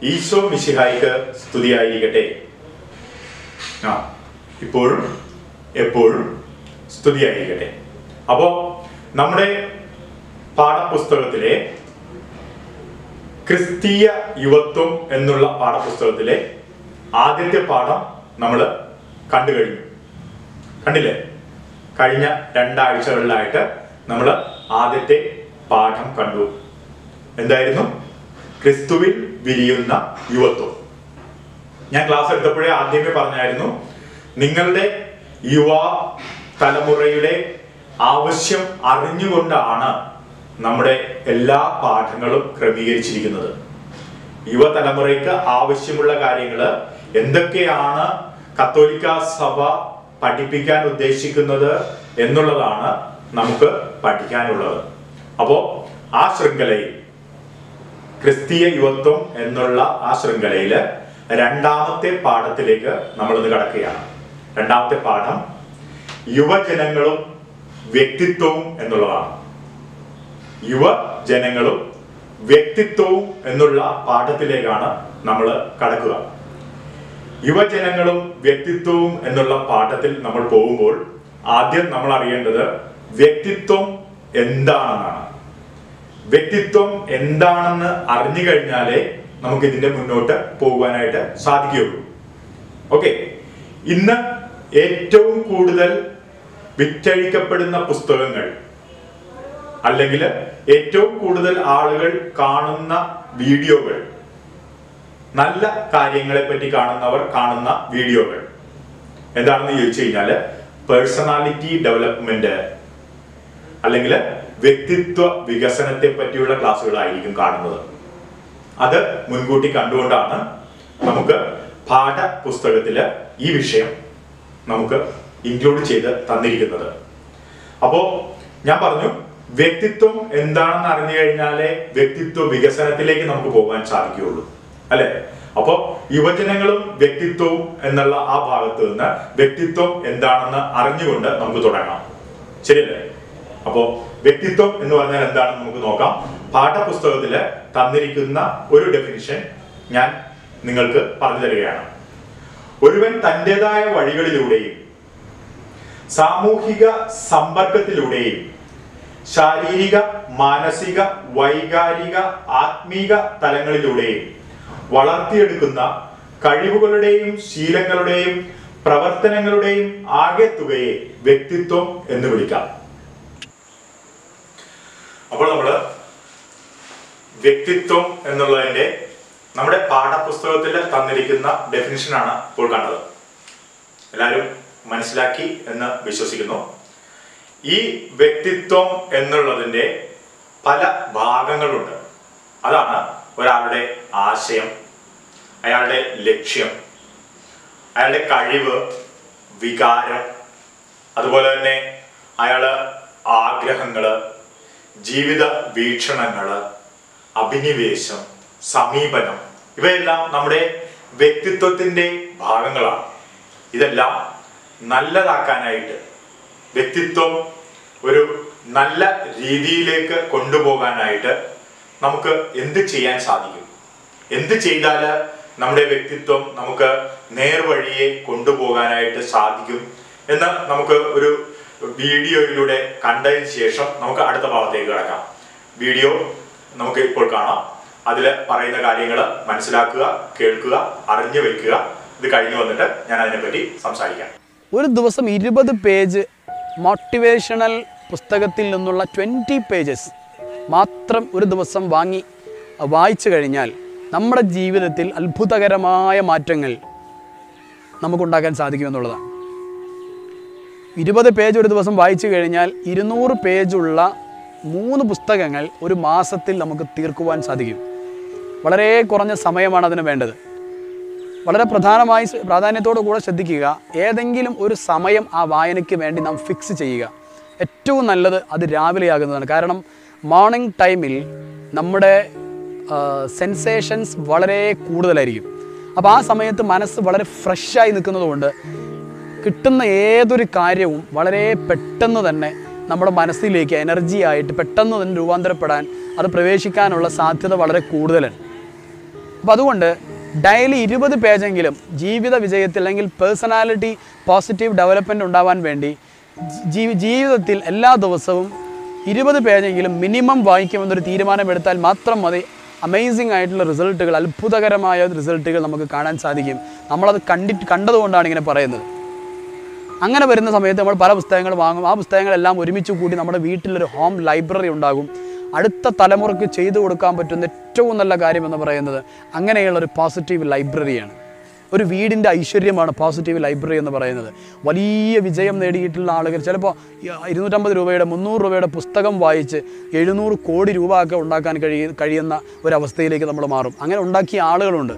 ഈശോ മിശിഹായിക്ക് സ്തുതിയായിരിക്കട്ടെ ആ ഇപ്പോഴും എപ്പോഴും സ്തുതിയായിരിക്കട്ടെ അപ്പോൾ നമ്മുടെ പാഠപുസ്തകത്തിലെ ക്രിസ്തീയ യുവത്വം എന്നുള്ള പാഠപുസ്തകത്തിലെ ആദ്യത്തെ പാഠം നമ്മൾ കണ്ടു കഴിഞ്ഞു കണ്ടില്ലേ കഴിഞ്ഞ രണ്ടാഴ്ചകളിലായിട്ട് നമ്മൾ ആദ്യത്തെ പാഠം കണ്ടു എന്തായിരുന്നു ക്രിസ്തുവിൽ വിരിയുന്ന യുവത്വം ഞാൻ ക്ലാസ് എടുത്തപ്പോഴേ ആദ്യമേ പറഞ്ഞായിരുന്നു നിങ്ങളുടെ യുവ തലമുറയുടെ ആവശ്യം അറിഞ്ഞുകൊണ്ടാണ് നമ്മുടെ എല്ലാ പാഠങ്ങളും ക്രമീകരിച്ചിരിക്കുന്നത് യുവതലമുറയ്ക്ക് ആവശ്യമുള്ള കാര്യങ്ങൾ എന്തൊക്കെയാണ് കത്തോലിക്ക സഭ പഠിപ്പിക്കാൻ ഉദ്ദേശിക്കുന്നത് എന്നുള്ളതാണ് നമുക്ക് പഠിക്കാനുള്ളത് അപ്പോൾ ആ ശൃംഖലയിൽ ക്രിസ്തീയ യുവത്വം എന്നുള്ള ആ ശൃംഖലയില് രണ്ടാമത്തെ പാഠത്തിലേക്ക് നമ്മളിന്ന് കടക്കുകയാണ് രണ്ടാമത്തെ പാഠം യുവജനങ്ങളും വ്യക്തിത്വവും എന്നുള്ളതാണ് യുവജനങ്ങളും വ്യക്തിത്വവും എന്നുള്ള പാഠത്തിലേക്കാണ് നമ്മൾ കടക്കുക യുവജനങ്ങളും വ്യക്തിത്വവും എന്നുള്ള പാഠത്തിൽ നമ്മൾ പോകുമ്പോൾ ആദ്യം നമ്മൾ അറിയേണ്ടത് വ്യക്തിത്വം എന്താണെന്നാണ് വ്യക്തിത്വം എന്താണെന്ന് അറിഞ്ഞു കഴിഞ്ഞാലേ നമുക്ക് ഇതിന്റെ മുന്നോട്ട് പോകുവാനായിട്ട് സാധിക്കുകയുള്ളൂ ഓക്കെ ഇന്ന് ഏറ്റവും കൂടുതൽ വിറ്റഴിക്കപ്പെടുന്ന പുസ്തകങ്ങൾ അല്ലെങ്കിൽ ഏറ്റവും കൂടുതൽ ആളുകൾ കാണുന്ന വീഡിയോകൾ നല്ല കാര്യങ്ങളെ പറ്റി കാണുന്നവർ കാണുന്ന വീഡിയോകൾ എന്താണെന്ന് ചോദിച്ചു കഴിഞ്ഞാല് പേഴ്സണാലിറ്റി ഡെവലപ്മെന്റ് അല്ലെങ്കിൽ വ്യക്തിത്വ വികസനത്തെ പറ്റിയുള്ള ക്ലാസ്സുകളായിരിക്കും കാണുന്നത് അത് മുൻകൂട്ടി കണ്ടുകൊണ്ടാണ് നമുക്ക് പാഠപുസ്തകത്തില് ഈ വിഷയം നമുക്ക് ഇൻക്ലൂഡ് ചെയ്ത് തന്നിരിക്കുന്നത് അപ്പോ ഞാൻ പറഞ്ഞു വ്യക്തിത്വം എന്താണെന്ന് അറിഞ്ഞു കഴിഞ്ഞാലേ വ്യക്തിത്വ വികസനത്തിലേക്ക് നമുക്ക് പോകാൻ സാധിക്കുകയുള്ളൂ അല്ലെ അപ്പോ യുവജനങ്ങളും വ്യക്തിത്വവും എന്നുള്ള ആ ഭാഗത്ത് നിന്ന് വ്യക്തിത്വം എന്താണെന്ന് അറിഞ്ഞുകൊണ്ട് നമുക്ക് തുടങ്ങാം ശരിയല്ലേ അപ്പോ വ്യക്തിത്വം എന്ന് പറഞ്ഞാൽ എന്താണെന്ന് നമുക്ക് നോക്കാം പാഠപുസ്തകത്തില് തന്നിരിക്കുന്ന ഒരു ഡെഫിനിഷൻ ഞാൻ നിങ്ങൾക്ക് പറഞ്ഞു തരികയാണ് ഒരുവൻ തൻ്റെതായ വഴികളിലൂടെയും സാമൂഹിക സമ്പർക്കത്തിലൂടെയും ശാരീരിക മാനസിക വൈകാരിക ആത്മീക തലങ്ങളിലൂടെയും വളർത്തിയെടുക്കുന്ന കഴിവുകളുടെയും ശീലങ്ങളുടെയും പ്രവർത്തനങ്ങളുടെയും ആകെത്തുകയെ വ്യക്തിത്വം എന്ന് വിളിക്കാം അപ്പോൾ നമ്മള് വ്യക്തിത്വം എന്നുള്ളതിന്റെ നമ്മുടെ പാഠപുസ്തകത്തിൽ തന്നിരിക്കുന്ന ഡെഫിനിഷനാണ് ഇപ്പോൾ കണ്ടത് എല്ലാവരും മനസ്സിലാക്കി എന്ന് വിശ്വസിക്കുന്നു ഈ വ്യക്തിത്വം എന്നുള്ളതിന്റെ പല ഭാഗങ്ങളുണ്ട് അതാണ് ഒരാളുടെ ആശയം അയാളുടെ ലക്ഷ്യം അയാളുടെ കഴിവ് വികാരം അതുപോലെ തന്നെ അയാള് ആഗ്രഹങ്ങള് ജീവിത വീക്ഷണങ്ങള് അഭിനിവേശം സമീപനം ഇവയെല്ലാം നമ്മുടെ വ്യക്തിത്വത്തിന്റെ ഭാഗങ്ങളാണ് ഇതെല്ലാം നല്ലതാക്കാനായിട്ട് വ്യക്തിത്വം ഒരു നല്ല രീതിയിലേക്ക് കൊണ്ടുപോകാനായിട്ട് നമുക്ക് എന്ത് ചെയ്യാൻ സാധിക്കും എന്ത് ചെയ്താൽ നമ്മുടെ വ്യക്തിത്വം നമുക്ക് നേർവഴിയെ കൊണ്ടുപോകാനായിട്ട് സാധിക്കും എന്ന് നമുക്ക് ഒരു വീഡിയോയിലൂടെ കണ്ടതിന് ശേഷം നമുക്ക് അടുത്ത ഭാഗത്തേക്ക് കിടക്കാം വീഡിയോ നമുക്ക് ഇപ്പോൾ കാണാം അതിൽ പറയുന്ന കാര്യങ്ങൾ മനസ്സിലാക്കുക കേൾക്കുക അറിഞ്ഞു വെക്കുക ഇത് കഴിഞ്ഞു വന്നിട്ട് ഞാൻ അതിനെപ്പറ്റി സംസാരിക്കാം ഒരു ദിവസം ഇരുപത് പേജ് മോട്ടിവേഷണൽ പുസ്തകത്തിൽ നിന്നുള്ള ട്വൻറ്റി പേജസ് മാത്രം ഒരു ദിവസം വാങ്ങി വായിച്ചു കഴിഞ്ഞാൽ നമ്മുടെ ജീവിതത്തിൽ അത്ഭുതകരമായ മാറ്റങ്ങൾ നമുക്കുണ്ടാക്കാൻ സാധിക്കുമെന്നുള്ളതാണ് ഇരുപത് പേജ് ഒരു ദിവസം വായിച്ചു കഴിഞ്ഞാൽ ഇരുന്നൂറ് പേജുള്ള മൂന്ന് പുസ്തകങ്ങൾ ഒരു മാസത്തിൽ നമുക്ക് തീർക്കുവാൻ സാധിക്കും വളരെ കുറഞ്ഞ സമയമാണ് അതിന് വേണ്ടത് വളരെ പ്രധാനമായി സ് പ്രാധാന്യത്തോടു കൂടെ ശ്രദ്ധിക്കുക ഏതെങ്കിലും ഒരു സമയം ആ വായനയ്ക്ക് വേണ്ടി നാം ഫിക്സ് ചെയ്യുക ഏറ്റവും നല്ലത് അത് രാവിലെയാകുന്നതാണ് കാരണം മോർണിംഗ് ടൈമിൽ നമ്മുടെ സെൻസേഷൻസ് വളരെ കൂടുതലായിരിക്കും അപ്പോൾ ആ സമയത്ത് മനസ്സ് വളരെ ഫ്രഷായി നിൽക്കുന്നതുകൊണ്ട് കിട്ടുന്ന ഏതൊരു കാര്യവും വളരെ പെട്ടെന്ന് തന്നെ നമ്മുടെ മനസ്സിലേക്ക് എനർജി ആയിട്ട് പെട്ടെന്ന് തന്നെ രൂപാന്തരപ്പെടാൻ അത് പ്രവേശിക്കാനുള്ള സാധ്യത വളരെ കൂടുതലാണ് അപ്പോൾ അതുകൊണ്ട് ഡെയിലി ഇരുപത് പേജെങ്കിലും ജീവിത വിജയത്തിൽ അല്ലെങ്കിൽ പേഴ്സണാലിറ്റി പോസിറ്റീവ് ഡെവലപ്മെൻറ്റ് ഉണ്ടാവാൻ വേണ്ടി ജീ ജീവിതത്തിൽ എല്ലാ ദിവസവും ഇരുപത് പേജെങ്കിലും മിനിമം വായിക്കുമെന്നൊരു തീരുമാനമെടുത്താൽ മാത്രം മതി അമേസിംഗ് ആയിട്ടുള്ള റിസൾട്ടുകൾ അത്ഭുതകരമായ റിസൾട്ടുകൾ നമുക്ക് കാണാൻ സാധിക്കും നമ്മളത് കണ്ടിട്ട് കണ്ടതുകൊണ്ടാണ് ഇങ്ങനെ പറയുന്നത് അങ്ങനെ വരുന്ന സമയത്ത് നമ്മൾ പല പുസ്തകങ്ങൾ വാങ്ങും ആ പുസ്തകങ്ങളെല്ലാം ഒരുമിച്ച് കൂടി നമ്മുടെ വീട്ടിലൊരു ഹോം ലൈബ്രറി ഉണ്ടാകും അടുത്ത തലമുറയ്ക്ക് ചെയ്തു കൊടുക്കാൻ പറ്റുന്ന ഏറ്റവും നല്ല കാര്യം എന്ന് പറയുന്നത് അങ്ങനെയുള്ള ഒരു പോസിറ്റീവ് ലൈബ്രറിയാണ് ഒരു വീടിൻ്റെ ഐശ്വര്യമാണ് പോസിറ്റീവ് ലൈബ്രറി എന്ന് പറയുന്നത് വലിയ വിജയം നേടിയിട്ടുള്ള ആളുകൾ ചിലപ്പോൾ ഇരുന്നൂറ്റമ്പത് രൂപയുടെ മുന്നൂറ് രൂപയുടെ പുസ്തകം വായിച്ച് എഴുന്നൂറ് കോടി രൂപ ഒക്കെ ഉണ്ടാക്കാൻ കഴിയ കഴിയുന്ന ഒരവസ്ഥയിലേക്ക് നമ്മൾ മാറും അങ്ങനെ ഉണ്ടാക്കിയ ആളുകളുണ്ട്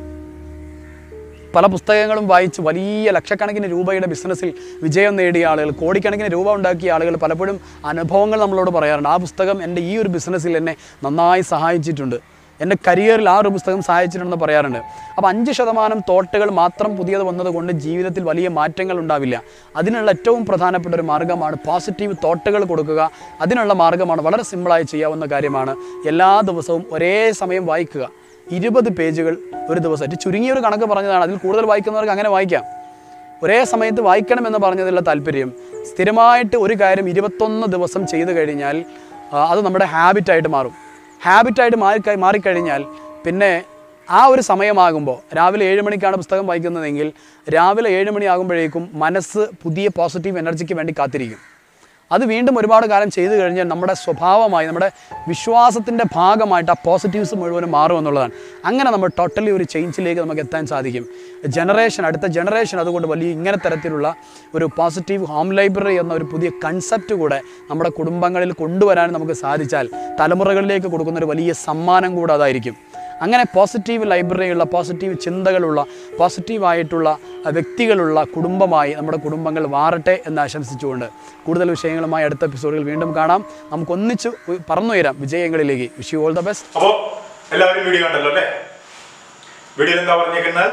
പല പുസ്തകങ്ങളും വായിച്ച് വലിയ ലക്ഷക്കണക്കിന് രൂപയുടെ ബിസിനസ്സിൽ വിജയം നേടിയ ആളുകൾ കോടിക്കണക്കിന് രൂപ ഉണ്ടാക്കിയ ആളുകൾ പലപ്പോഴും അനുഭവങ്ങൾ നമ്മളോട് പറയാറുണ്ട് ആ പുസ്തകം എൻ്റെ ഈ ഒരു ബിസിനസ്സിൽ എന്നെ നന്നായി സഹായിച്ചിട്ടുണ്ട് എൻ്റെ കരിയറിൽ ആ ഒരു പുസ്തകം സഹായിച്ചിട്ടുണ്ടെന്ന് പറയാറുണ്ട് അപ്പോൾ അഞ്ച് ശതമാനം തോട്ടുകൾ മാത്രം പുതിയത് വന്നതുകൊണ്ട് ജീവിതത്തിൽ വലിയ മാറ്റങ്ങൾ ഉണ്ടാവില്ല അതിനുള്ള ഏറ്റവും പ്രധാനപ്പെട്ട ഒരു മാർഗ്ഗമാണ് പോസിറ്റീവ് തോട്ടുകൾ കൊടുക്കുക അതിനുള്ള മാർഗ്ഗമാണ് വളരെ സിമ്പിളായി ചെയ്യാവുന്ന കാര്യമാണ് എല്ലാ ദിവസവും ഒരേ സമയം വായിക്കുക ഇരുപത് പേജുകൾ ഒരു ദിവസം ഏറ്റവും ചുരുങ്ങിയ ഒരു കണക്ക് പറഞ്ഞതാണ് അതിൽ കൂടുതൽ വായിക്കുന്നവർക്ക് അങ്ങനെ വായിക്കാം ഒരേ സമയത്ത് വായിക്കണമെന്ന് പറഞ്ഞതിലുള്ള താല്പര്യം സ്ഥിരമായിട്ട് ഒരു കാര്യം ഇരുപത്തൊന്ന് ദിവസം ചെയ്തു കഴിഞ്ഞാൽ ആ, അത് നമ്മുടെ ഹാബിറ്റായിട്ട് മാറും ഹാബിറ്റായിട്ട് മാറി മാറിക്കഴിഞ്ഞാൽ പിന്നെ ആ ഒരു സമയമാകുമ്പോൾ രാവിലെ ഏഴ് മണിക്കാണ് പുസ്തകം വായിക്കുന്നതെങ്കിൽ രാവിലെ ഏഴ് മണിയാകുമ്പോഴേക്കും മനസ്സ് പുതിയ പോസിറ്റീവ് എനർജിക്ക് വേണ്ടി കാത്തിരിക്കും അത് വീണ്ടും ഒരുപാട് കാലം ചെയ്തു കഴിഞ്ഞാൽ നമ്മുടെ സ്വഭാവമായി നമ്മുടെ വിശ്വാസത്തിൻ്റെ ഭാഗമായിട്ട് ആ പോസിറ്റീവ്സ് മുഴുവനും മാറും എന്നുള്ളതാണ് അങ്ങനെ നമ്മൾ ടോട്ടലി ഒരു ചേഞ്ചിലേക്ക് നമുക്ക് എത്താൻ സാധിക്കും ജനറേഷൻ അടുത്ത ജനറേഷൻ അതുകൊണ്ട് വലിയ ഇങ്ങനെ തരത്തിലുള്ള ഒരു പോസിറ്റീവ് ഹോം ലൈബ്രറി എന്ന ഒരു പുതിയ കൺസെപ്റ്റ് കൂടെ നമ്മുടെ കുടുംബങ്ങളിൽ കൊണ്ടുവരാൻ നമുക്ക് സാധിച്ചാൽ തലമുറകളിലേക്ക് കൊടുക്കുന്ന ഒരു വലിയ സമ്മാനം കൂടെ അതായിരിക്കും അങ്ങനെ പോസിറ്റീവ് ലൈബ്രറിയുള്ള പോസിറ്റീവ് ചിന്തകളുള്ള പോസിറ്റീവായിട്ടുള്ള അഹ്, വ്യക്തികളുള്ള കുടുംബമായി നമ്മുടെ കുടുംബങ്ങൾ മാറട്ടെ എന്ന് ആശംസിച്ചുകൊണ്ട് കൂടുതൽ വിഷയങ്ങളുമായി അടുത്ത എപ്പിസോഡുകൾ വീണ്ടും കാണാം നമുക്ക് ഒന്നിച്ച് പറന്നുയരാം വിജയങ്ങളിലേക്ക് wish you all the best അപ്പോ എല്ലാവരും വീഡിയോ കണ്ടല്ലോ അല്ലേ വീഡിയോയിൽ എന്താ പറഞ്ഞേക്കുന്നത്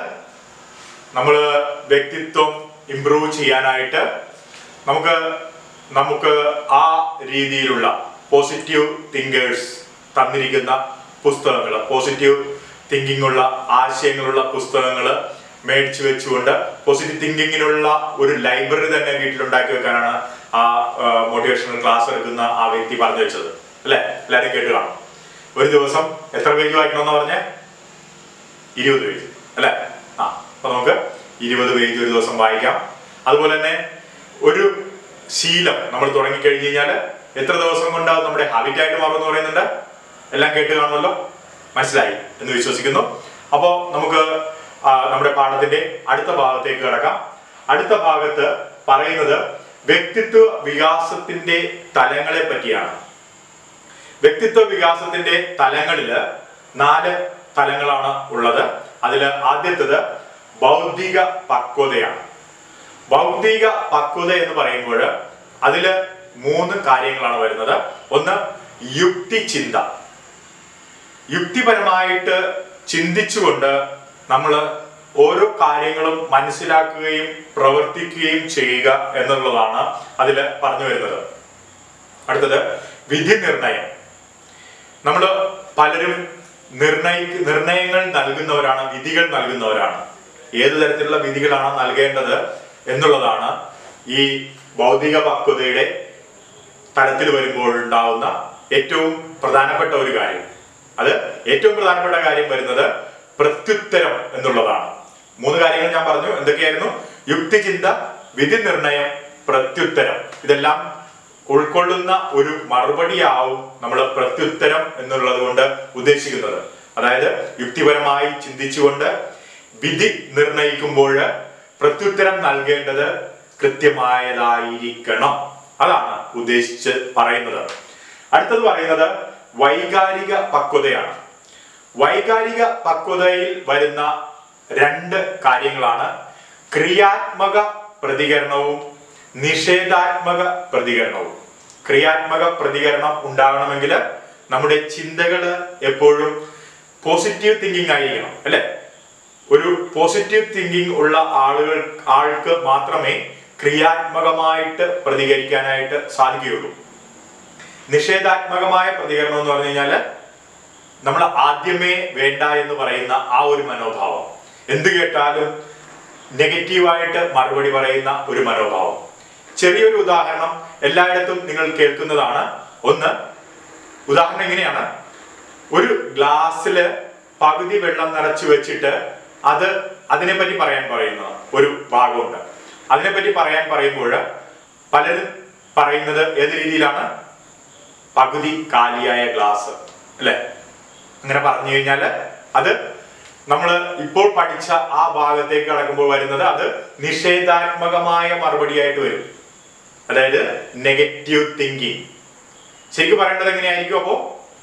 നമ്മൾ വ്യക്തിത്വം ഇംപ്രൂവ് ചെയ്യാനായിട്ട് നമുക്ക് നമുക്ക് ആ രീതിയിലുള്ള പോസിറ്റീവ് തിങ്കേഴ്സ് തന്നിരിക്കുന്ന പുസ്തകങ്ങൾ പോസിറ്റീവ് തിങ്കിങ് ഉള്ള ആശയങ്ങളുള്ള പുസ്തകങ്ങൾ മേടിച്ചു വെച്ചുകൊണ്ട് പോസിറ്റീവ് തിങ്കിങ്ങിനുള്ള ഒരു ലൈബ്രറി തന്നെ വീട്ടിലുണ്ടാക്കി വെക്കാനാണ് ആ മോട്ടിവേഷണൽ ക്ലാസ് എടുക്കുന്ന ആ വ്യക്തി പറഞ്ഞു വെച്ചത് അല്ലേ എല്ലാവരും കേട്ട് കാണും ഒരു ദിവസം എത്ര പേജ് വായിക്കണമെന്ന് പറഞ്ഞേ ഇരുപത് പേജ് അല്ലേ ആ അപ്പൊ നമുക്ക് ഇരുപത് പേജ് ഒരു ദിവസം വായിക്കാം അതുപോലെ തന്നെ ഒരു ശീലം നമ്മൾ തുടങ്ങി കഴിഞ്ഞു കഴിഞ്ഞാൽ എത്ര ദിവസം കൊണ്ട് അത് നമ്മുടെ ഹാബിറ്റ് ആയിട്ട് മാറുമെന്ന് പറയുന്നുണ്ട് എല്ലാം കേട്ട് കാണുമല്ലോ മനസ്സിലായി എന്ന് വിശ്വസിക്കുന്നു അപ്പോൾ നമുക്ക് ആ, നമ്മുടെ പാഠത്തിന്റെ അടുത്ത ഭാഗത്തേക്ക് കിടക്കാം അടുത്ത ഭാഗത്ത് പറയുന്നത് വ്യക്തിത്വ വികാസത്തിന്റെ തലങ്ങളെ പറ്റിയാണ് വ്യക്തിത്വ വികാസത്തിന്റെ തലങ്ങളില് നാല് തലങ്ങളാണ് ഉള്ളത് അതിൽ ആദ്യത്തേത് ബൗദ്ധിക പക്വതയാണ് ബൗദ്ധിക പക്വത എന്ന് പറയുമ്പോൾ അതില് മൂന്ന് കാര്യങ്ങളാണ് വരുന്നത് ഒന്ന് യുക്തി ചിന്ത യുക്തിപരമായിട്ട് ചിന്തിച്ചുകൊണ്ട് നമ്മൾ ഓരോ കാര്യങ്ങളും മനസ്സിലാക്കുകയും പ്രവർത്തിക്കുകയും ചെയ്യുക എന്നുള്ളതാണ് അതിൽ പറഞ്ഞു വരുന്നത് അടുത്തത് വിധി നിർണയം നമ്മൾ പലരും നിർണയി നിർണയങ്ങൾ നൽകുന്നവരാണ് വിധികൾ നൽകുന്നവരാണ് ഏത് തരത്തിലുള്ള വിധികളാണ് നൽകേണ്ടത് എന്നുള്ളതാണ് ഈ ഭൗതിക പക്വതയുടെ തലത്തിൽ വരുമ്പോൾ ഉണ്ടാവുന്ന ഏറ്റവും പ്രധാനപ്പെട്ട ഒരു കാര്യം അത് ഏറ്റവും പ്രധാനപ്പെട്ട കാര്യം വരുന്നത് പ്രത്യുത്തരം എന്നുള്ളതാണ് മൂന്ന് കാര്യങ്ങൾ ഞാൻ പറഞ്ഞു എന്തൊക്കെയായിരുന്നു യുക്തിചിന്ത വിധി നിർണയം പ്രത്യുത്തരം ഇതെല്ലാം ഉൾക്കൊള്ളുന്ന ഒരു മറുപടിയാവും നമ്മൾ പ്രത്യുത്തരം എന്നുള്ളത് കൊണ്ട് ഉദ്ദേശിക്കുന്നത് അതായത് യുക്തിപരമായി ചിന്തിച്ചുകൊണ്ട് വിധി നിർണയിക്കുമ്പോൾ പ്രത്യുത്തരം നൽകേണ്ടത് കൃത്യമായതായിരിക്കണം അതാണ് ഉദ്ദേശിച്ച് പറയുന്നത് അടുത്തത് പറയുന്നത് വൈകാരിക പക്വതയാണ് വൈകാരിക പക്വതയിൽ വരുന്ന രണ്ട് കാര്യങ്ങളാണ് ക്രിയാത്മക പ്രതികരണവും നിഷേധാത്മക പ്രതികരണവും ക്രിയാത്മക പ്രതികരണം ഉണ്ടാകണമെങ്കിൽ നമ്മുടെ ചിന്തകൾ എപ്പോഴും പോസിറ്റീവ് തിങ്കിങ് ആയിരിക്കണം അല്ലെ ഒരു പോസിറ്റീവ് തിങ്കിങ് ഉള്ള ആളുകൾ ആൾക്ക് മാത്രമേ ക്രിയാത്മകമായിട്ട് പ്രതികരിക്കാനായിട്ട് സാധിക്കുകയുള്ളൂ നിഷേധാത്മകമായ പ്രതികരണം എന്ന് പറഞ്ഞു കഴിഞ്ഞാല് നമ്മൾ ആദ്യമേ വേണ്ട എന്ന് പറയുന്ന ആ ഒരു മനോഭാവം എന്ത് കേട്ടാലും നെഗറ്റീവായിട്ട് മറുപടി പറയുന്ന ഒരു മനോഭാവം ചെറിയൊരു ഉദാഹരണം എല്ലായിടത്തും നിങ്ങൾ കേൾക്കുന്നതാണ് ഒന്ന് ഉദാഹരണം എങ്ങനെയാണ് ഒരു ഗ്ലാസ്സില് പകുതി വെള്ളം നിറച്ചു വെച്ചിട്ട് അത് അതിനെപ്പറ്റി പറയാൻ പറയുന്ന ഒരു ഭാഗമുണ്ട് അതിനെപ്പറ്റി പറയാൻ പറയുമ്പോൾ പലരും പറയുന്നത് ഏത് രീതിയിലാണ് പകുതി കാലിയായ ഗ്ലാസ് അല്ലെ അങ്ങനെ പറഞ്ഞു കഴിഞ്ഞാൽ അത് നമ്മൾ ഇപ്പോൾ പഠിച്ച ആ ഭാഗത്തേക്ക് കടക്കുമ്പോൾ വരുന്നത് അത് നിഷേധാത്മകമായ മറുപടിയായിട്ട് വരും അതായത് നെഗറ്റീവ് തിങ്കിങ് ശരിക്കും പറയേണ്ടത് എങ്ങനെയായിരിക്കും അപ്പോ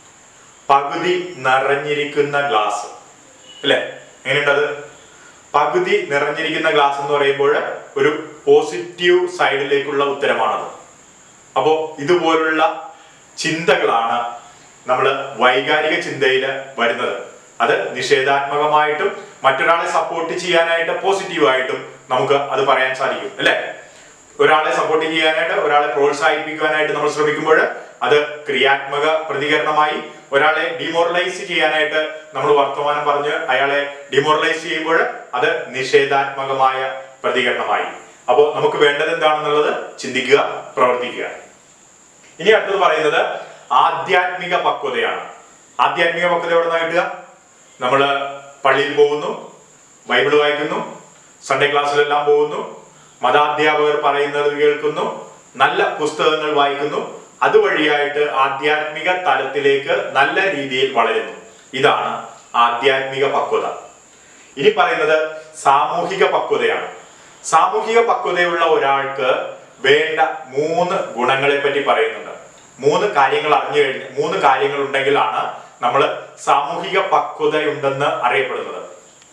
പകുതി നിറഞ്ഞിരിക്കുന്ന ഗ്ലാസ് അല്ലെ എങ്ങനെയുണ്ടത് പകുതി നിറഞ്ഞിരിക്കുന്ന ഗ്ലാസ് എന്ന് പറയുമ്പോൾ ഒരു പോസിറ്റീവ് സൈഡിലേക്കുള്ള ഉത്തരമാണത് അപ്പോ ഇതുപോലുള്ള ചിന്തകളാണ് നമ്മൾ വൈകാരിക ചിന്തയിൽ വരുന്നത് അത് നിഷേധാത്മകമായിട്ടും മറ്റൊരാളെ സപ്പോർട്ട് ചെയ്യാനായിട്ട് പോസിറ്റീവായിട്ടും നമുക്ക് അത് പറയാൻ സാധിക്കും അല്ലെ ഒരാളെ സപ്പോർട്ട് ചെയ്യാനായിട്ട് ഒരാളെ പ്രോത്സാഹിപ്പിക്കുവാനായിട്ട് നമ്മൾ ശ്രമിക്കുമ്പോൾ അത് ക്രിയാത്മക പ്രതികരണമായി ഒരാളെ ഡിമോറലൈസ് ചെയ്യാനായിട്ട് നമ്മൾ വർത്തമാനം പറഞ്ഞ് അയാളെ ഡിമോറലൈസ് ചെയ്യുമ്പോൾ അത് നിഷേധാത്മകമായ പ്രതികരണമായി അപ്പോൾ നമുക്ക് വേണ്ടത് എന്താണെന്നുള്ളത് ചിന്തിക്കുക പ്രവർത്തിക്കുക ഇനി അടുത്തത് പറയുന്നത് ആധ്യാത്മിക പക്വതയാണ് ആധ്യാത്മിക പക്വത എവിടെ നിന്നാണ് കിട്ടുക നമ്മൾ പള്ളിയിൽ പോകുന്നു ബൈബിൾ വായിക്കുന്നു സൺഡേ ക്ലാസ്സിലെല്ലാം പോകുന്നു മതാധ്യാപകർ പറയുന്നത് കേൾക്കുന്നു നല്ല പുസ്തകങ്ങൾ വായിക്കുന്നു അതുവഴിയായിട്ട് ആധ്യാത്മിക തലത്തിലേക്ക് നല്ല രീതിയിൽ വളരുന്നു ഇതാണ് ആധ്യാത്മിക പക്വത ഇനി പറയുന്നത് സാമൂഹിക പക്വതയാണ് സാമൂഹിക പക്വതയുള്ള ഒരാൾക്ക് വേണ്ട മൂന്ന് ഗുണങ്ങളെ പറ്റി പറയുന്നുണ്ട് മൂന്ന് കാര്യങ്ങൾ അറിഞ്ഞു കഴിഞ്ഞ് മൂന്ന് കാര്യങ്ങൾ ഉണ്ടെങ്കിലാണ് നമ്മൾ സാമൂഹിക പക്വതയുണ്ടെന്ന് അറിയപ്പെടുന്നത്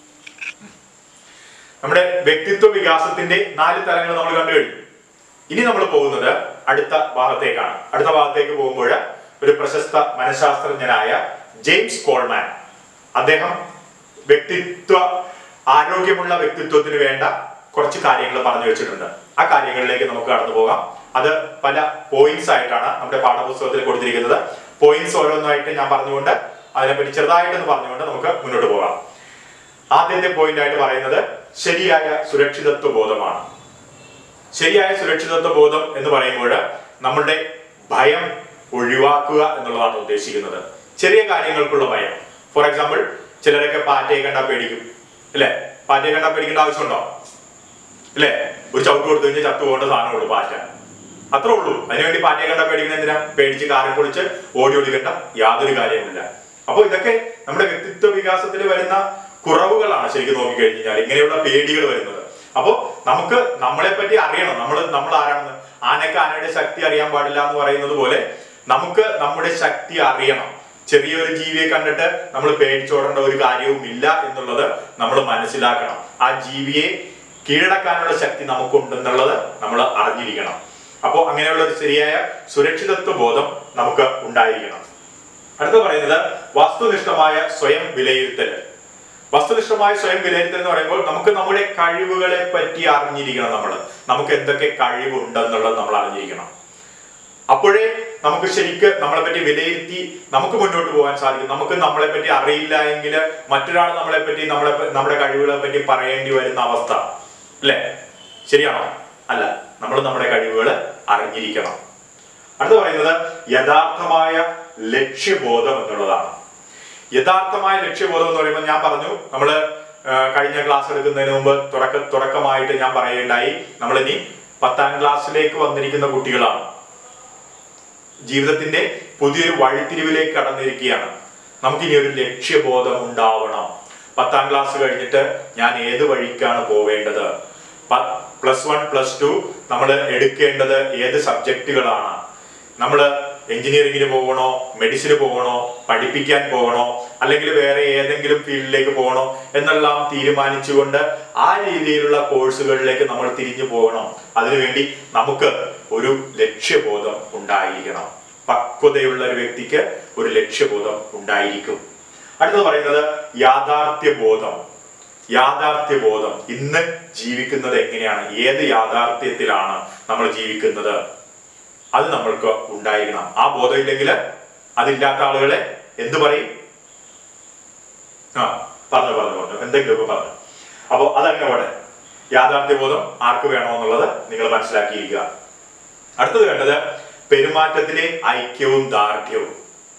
നമ്മുടെ വ്യക്തിത്വ വികാസത്തിന്റെ നാല് തലങ്ങൾ നമ്മൾ കണ്ടു കഴിഞ്ഞു ഇനി നമ്മൾ പോകുന്നത് അടുത്ത ഭാഗത്തേക്കാണ് അടുത്ത ഭാഗത്തേക്ക് പോകുമ്പോൾ ഒരു പ്രശസ്ത മനഃശാസ്ത്രജ്ഞനായ ജെയിംസ് കോൾമാൻ അദ്ദേഹം വ്യക്തിത്വ ആരോഗ്യമുള്ള വ്യക്തിത്വത്തിന് വേണ്ട കുറച്ച് കാര്യങ്ങൾ പറഞ്ഞു വെച്ചിട്ടുണ്ട് ആ കാര്യങ്ങളിലേക്ക് നമുക്ക് കടന്നു പോകാം അത് പല പോയിന്റ്സ് ആയിട്ടാണ് നമ്മുടെ പാഠപുസ്തകത്തിൽ കൊടുത്തിരിക്കുന്നത് പോയിന്റ്സ് ഓരോന്നായിട്ട് ഞാൻ പറഞ്ഞുകൊണ്ട് അതിനെപ്പറ്റി ചെറുതായിട്ടൊന്ന് പറഞ്ഞുകൊണ്ട് നമുക്ക് മുന്നോട്ട് പോകാം ആദ്യത്തെ പോയിന്റ് ആയിട്ട് പറയുന്നത് ശരിയായ സുരക്ഷിതത്വ ബോധമാണ് ശരിയായ സുരക്ഷിതത്വ ബോധം എന്ന് പറയുമ്പോൾ നമ്മളുടെ ഭയം ഒഴിവാക്കുക എന്നുള്ളതാണ് ഉദ്ദേശിക്കുന്നത് ചെറിയ കാര്യങ്ങൾക്കുള്ള ഭയം ഫോർ എക്സാമ്പിൾ ചിലരൊക്കെ പാറ്റയെ കണ്ടാൽ പേടിക്കും അല്ലെ പാറ്റയെ കണ്ടാൽ പേടിക്കേണ്ട ആവശ്യമുണ്ടോ അല്ലെ ഒരു ചവിട്ട് കൊടുത്തു കഴിഞ്ഞാൽ ചത്തു പോകേണ്ട സാധനമുള്ളൂ പാറ്റ അത്രേ ഉള്ളൂ അതിനുവേണ്ടി പാറ്റയെ കണ്ടാൽ പേടിക്കുന്ന എന്തിനാ പേടിച്ച് കാറിൽ പൊളിച്ച് ഓടി ഓടിക്കേണ്ട യാതൊരു കാര്യവുമില്ല അപ്പോൾ ഇതൊക്കെ നമ്മുടെ വ്യക്തിത്വ വികാസത്തിൽ വരുന്ന കുറവുകളാണ് ശരിക്കും നോക്കിക്കഴിഞ്ഞ് കഴിഞ്ഞാൽ ഇങ്ങനെയുള്ള പേടികൾ വരുന്നത് അപ്പോൾ നമുക്ക് നമ്മളെ പറ്റി അറിയണം നമ്മൾ നമ്മൾ ആരാണെന്ന് ആനക്ക് ആനയുടെ ശക്തി അറിയാൻ പാടില്ല എന്ന് പറയുന്നത് പോലെ നമുക്ക് നമ്മുടെ ശക്തി അറിയണം ചെറിയൊരു ജീവിയെ കണ്ടിട്ട് നമ്മൾ പേടിച്ചോടേണ്ട ഒരു കാര്യവും ഇല്ല എന്നുള്ളത് നമ്മൾ മനസ്സിലാക്കണം ആ ജീവിയെ കീഴടക്കാനുള്ള ശക്തി നമുക്കുണ്ടെന്നുള്ളത് നമ്മൾ അറിഞ്ഞിരിക്കണം അപ്പോൾ അങ്ങനെയുള്ള ഒരു ശരിയായ സുരക്ഷിതത്വ ബോധം നമുക്ക് ഉണ്ടായിരിക്കണം അടുത്ത പറയുന്നത് വസ്തുനിഷ്ഠമായ സ്വയം വിലയിരുത്തൽ വസ്തുനിഷ്ഠമായ സ്വയം വിലയിരുത്തൽ എന്ന് പറയുമ്പോൾ നമുക്ക് നമ്മുടെ കഴിവുകളെ പറ്റി അറിഞ്ഞിരിക്കണം നമ്മൾ നമുക്ക് എന്തൊക്കെ കഴിവുണ്ടെന്നുള്ളത് നമ്മൾ അറിഞ്ഞിരിക്കണം അപ്പോഴേ നമുക്ക് ശരിക്ക് നമ്മളെ പറ്റി വിലയിരുത്തി നമുക്ക് മുന്നോട്ട് പോകാൻ സാധിക്കും നമുക്ക് നമ്മളെ പറ്റി അറിയില്ല എങ്കിൽ മറ്റൊരാൾ നമ്മളെ പറ്റി നമ്മളെ പ- നമ്മുടെ കഴിവുകളെ പറ്റി പറയേണ്ടി വരുന്ന അവസ്ഥ അല്ലേ ശരിയാണോ അല്ല നമ്മൾ നമ്മുടെ കഴിവുകൾ അറിഞ്ഞിരിക്കണം അടുത്ത പറയുന്നത് യഥാർത്ഥമായ ലക്ഷ്യബോധം എന്നുള്ളതാണ് യഥാർത്ഥമായ ലക്ഷ്യബോധം എന്ന് പറയുമ്പോൾ ഞാൻ പറഞ്ഞു നമ്മൾ കഴിഞ്ഞ ക്ലാസ് എടുക്കുന്നതിന് മുമ്പ് തുടക്ക തുടക്കമായിട്ട് ഞാൻ പറയുകയുണ്ടായി നമ്മൾ ഇനി പത്താം ക്ലാസ്സിലേക്ക് വന്നിരിക്കുന്ന കുട്ടികളാണ് ജീവിതത്തിന്റെ പുതിയൊരു വഴിത്തിരിവിലേക്ക് കടന്നിരിക്കുകയാണ് നമുക്കിനി ഒരു ലക്ഷ്യബോധം ഉണ്ടാവണം പത്താം ക്ലാസ് കഴിഞ്ഞിട്ട് ഞാൻ ഏത് വഴിക്കാണ് പോവേണ്ടത് പ്ലസ് വൺ പ്ലസ് ടു നമ്മൾ എടുക്കേണ്ടത് ഏത് സബ്ജക്റ്റുകളാണ് നമ്മൾ എഞ്ചിനീയറിംഗിന് പോകണോ മെഡിസിന് പോകണോ പഠിപ്പിക്കാൻ പോകണോ അല്ലെങ്കിൽ വേറെ ഏതെങ്കിലും ഫീൽഡിലേക്ക് പോകണോ എന്നെല്ലാം തീരുമാനിച്ചുകൊണ്ട് ആ രീതിയിലുള്ള കോഴ്സുകളിലേക്ക് നമ്മൾ തിരിഞ്ഞു പോകണം അതിനുവേണ്ടി നമുക്ക് ഒരു ലക്ഷ്യബോധം ഉണ്ടായിരിക്കണം പക്വതയുള്ള ഒരു വ്യക്തിക്ക് ഒരു ലക്ഷ്യബോധം ഉണ്ടായിരിക്കും അടുത്തത് പറയുന്നത് യാഥാർത്ഥ്യ ബോധം യാഥാർത്ഥ്യ ബോധം ഇന്ന് ജീവിക്കുന്നത് എങ്ങനെയാണ് ഏത് യാഥാർത്ഥ്യത്തിലാണ് നമ്മൾ ജീവിക്കുന്നത് അത് നമ്മൾക്ക് ഉണ്ടായിരിക്കണം ആ ബോധം ഇല്ലെങ്കിൽ അതില്ലാത്ത ആളുകളെ എന്ത് പറയും ആ പറഞ്ഞു പറഞ്ഞു പറഞ്ഞു എന്തെങ്കിലുമൊക്കെ പറഞ്ഞു അപ്പോൾ അതങ്ങനെ പോട്ടെ യാഥാർത്ഥ്യബോധം ആർക്ക് വേണമെന്നുള്ളത് നിങ്ങൾ മനസ്സിലാക്കിയിരിക്കുക അടുത്തത് വേണ്ടത് പെരുമാറ്റത്തിലെ ഐക്യവും ദാർഢ്യവും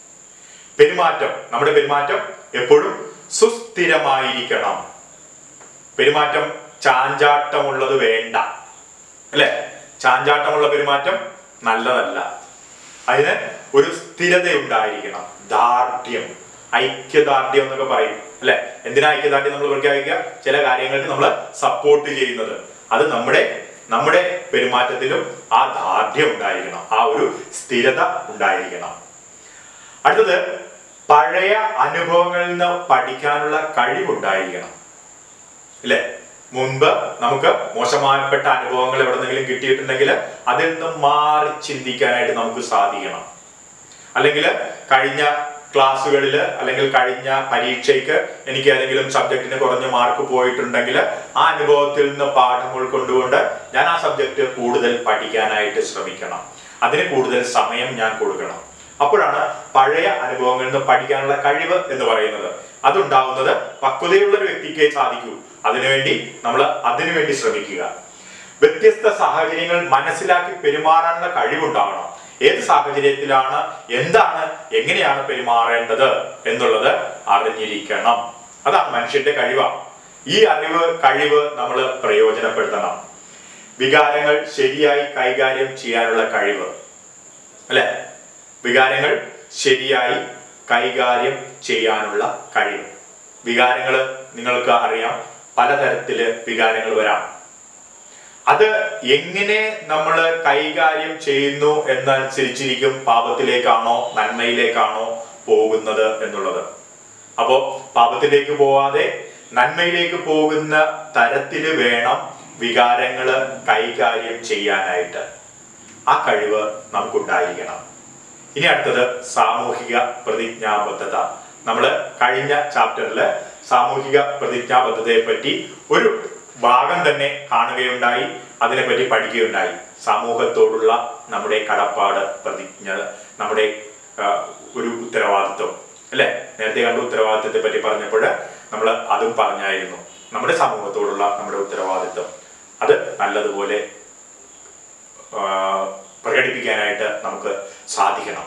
പെരുമാറ്റം നമ്മുടെ പെരുമാറ്റം എപ്പോഴും സുസ്ഥിരമായിരിക്കണം പെരുമാറ്റം ചാഞ്ചാട്ടമുള്ളത് വേണ്ട അല്ലെ ചാഞ്ചാട്ടമുള്ള പെരുമാറ്റം നല്ലതല്ല അതിന് ഒരു സ്ഥിരത ഉണ്ടായിരിക്കണം ദാർഢ്യം ഐക്യദാർഢ്യം എന്നൊക്കെ പറയും അല്ലെ എന്തിനാ ഐക്യദാർഢ്യം നമ്മൾ പ്രഖ്യാപിക്കുക ചില കാര്യങ്ങൾക്ക് നമ്മൾ സപ്പോർട്ട് ചെയ്യുന്നത് അത് നമ്മുടെ നമ്മുടെ പെരുമാറ്റത്തിലും ആ ദാർഢ്യം ഉണ്ടായിരിക്കണം ആ ഒരു സ്ഥിരത ഉണ്ടായിരിക്കണം അടുത്തത് പഴയ അനുഭവങ്ങളിൽ നിന്ന് പഠിക്കാനുള്ള കഴിവുണ്ടായിരിക്കണം ഇല്ലേ മുൻപ് നമുക്ക് മോശമായപ്പെട്ട അനുഭവങ്ങൾ എവിടെന്നെങ്കിലും കിട്ടിയിട്ടുണ്ടെങ്കിൽ അതിൽ നിന്ന് മാറി ചിന്തിക്കാനായിട്ട് നമുക്ക് സാധിക്കണം അല്ലെങ്കിൽ കഴിഞ്ഞ ക്ലാസ്സുകളിൽ അല്ലെങ്കിൽ കഴിഞ്ഞ പരീക്ഷയ്ക്ക് എനിക്ക് ഏതെങ്കിലും സബ്ജക്റ്റിന് കുറഞ്ഞ മാർക്ക് പോയിട്ടുണ്ടെങ്കിൽ ആ അനുഭവത്തിൽ നിന്ന് പാഠം ഉൾക്കൊണ്ടുകൊണ്ട് ഞാൻ ആ സബ്ജക്റ്റ് കൂടുതൽ പഠിക്കാനായിട്ട് ശ്രമിക്കണം അതിന് കൂടുതൽ സമയം ഞാൻ കൊടുക്കണം അപ്പോഴാണ് പഴയ അനുഭവങ്ങളിൽ നിന്ന് പഠിക്കാനുള്ള കഴിവ് എന്ന് പറയുന്നത് അതുണ്ടാവുന്നത് പക്വതയുള്ള ഒരു വ്യക്തിക്ക് സാധിക്കൂ അതിനുവേണ്ടി നമ്മൾ അതിനുവേണ്ടി ശ്രമിക്കുക വ്യത്യസ്ത സാഹചര്യങ്ങൾ മനസ്സിലാക്കി പെരുമാറാനുള്ള കഴിവുണ്ടാവണം ഏത് സാഹചര്യത്തിലാണ് എന്താണ് എങ്ങനെയാണ് പെരുമാറേണ്ടത് എന്നുള്ളത് അറിഞ്ഞിരിക്കണം അതാണ് മനുഷ്യന്റെ കഴിവാണ് ഈ അറിവ് കഴിവ് നമ്മൾ പ്രയോജനപ്പെടുത്തണം വികാരങ്ങൾ ശരിയായി കൈകാര്യം ചെയ്യാനുള്ള കഴിവ് അല്ലെ വികാരങ്ങൾ ശരിയായി കൈകാര്യം ചെയ്യാനുള്ള കഴിവ് വികാരങ്ങൾ നിങ്ങൾക്ക് അറിയാം പലതരത്തില് വികാരങ്ങൾ വരാം അത് എങ്ങനെ നമ്മൾ കൈകാര്യം ചെയ്യുന്നു എന്നനുസരിച്ചിരിക്കും പാപത്തിലേക്കാണോ നന്മയിലേക്കാണോ പോകുന്നത് എന്നുള്ളത് അപ്പോ പാപത്തിലേക്ക് പോവാതെ നന്മയിലേക്ക് പോകുന്ന തരത്തില് വേണം വികാരങ്ങള് കൈകാര്യം ചെയ്യാനായിട്ട് ആ കഴിവ് നമുക്കുണ്ടായിരിക്കണം ഇനി അടുത്തത് സാമൂഹിക പ്രതിജ്ഞാബദ്ധത നമ്മൾ കഴിഞ്ഞ ചാപ്റ്ററിൽ സാമൂഹിക പ്രതിജ്ഞാബദ്ധതയെ പറ്റി ഒരു ഭാഗം തന്നെ കാണുകയുണ്ടായി അതിനെപ്പറ്റി പഠിക്കുകയുണ്ടായി സമൂഹത്തോടുള്ള നമ്മുടെ കടപ്പാട് പ്രതിജ്ഞ നമ്മുടെ ആ, ഒരു ഉത്തരവാദിത്വം അല്ലെ നേരത്തെ കണ്ട ഉത്തരവാദിത്വത്തെ പറ്റി പറഞ്ഞപ്പോൾ നമ്മൾ അതും പറഞ്ഞായിരുന്നു നമ്മുടെ സമൂഹത്തോടുള്ള നമ്മുടെ ഉത്തരവാദിത്വം അത് നല്ലതുപോലെ ആ, പ്രകടിപ്പിക്കാനായിട്ട് നമുക്ക് സാധിക്കണം